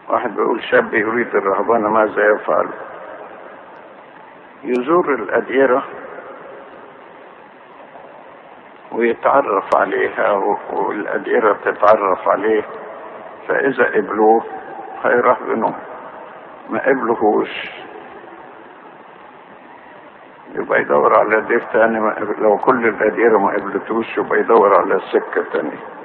واحد بيقول شاب يريد الرهبانة ماذا يفعل يزور الأديرة ويتعرف عليها والأديرة تتعرف عليه فإذا قبلوه هيرهبنوه ما قبلهوش يبقى يدور على دير تاني لو كل الأديرة ما قبلتوش يبقى يدور على سكة تانية